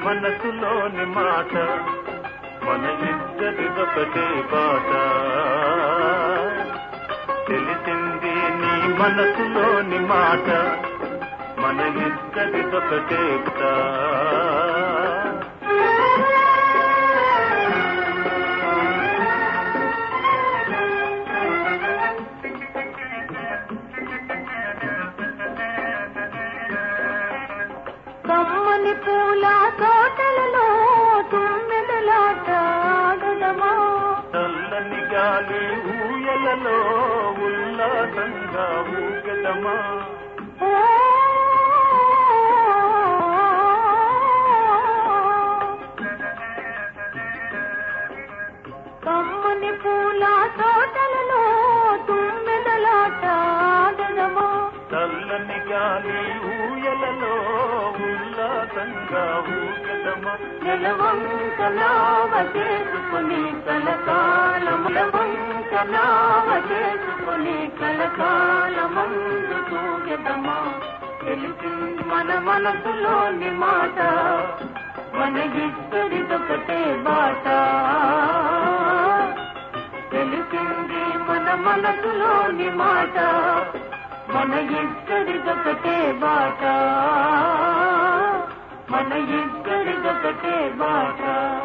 మనసులోని మాట మన ఇద్దరిదొకటే బాట తెలిసింది నీ మనసులోని మాట మన ఇద్దరిదొకటే బాట కమ్మని పూల తోటలలో తుమ్మెదలాట ఆడదమా చల్లని గాలి ఊయలలో ఉల్లాసంగా ఊగదమా ఓ కమ్మని పూల తోటలలో తుమ్మెదలాట ఆడదమా చల్లని గాలి ఊయలలో ఉల్లాసంగా ఊగదమా నెలవంకలావ చేసుకుని కలకాలం నెలవంకలావ చేసుకుని కలకాలమందు తూగెదమా తెలిసింది మన మనసులోని మాట మన ఇద్దరిదొకటే బాట తెలిసింది మన మనసులోని మాట మన ఇద్దరిదొకటే బాట మన ఇద్దరిదొకటే బాట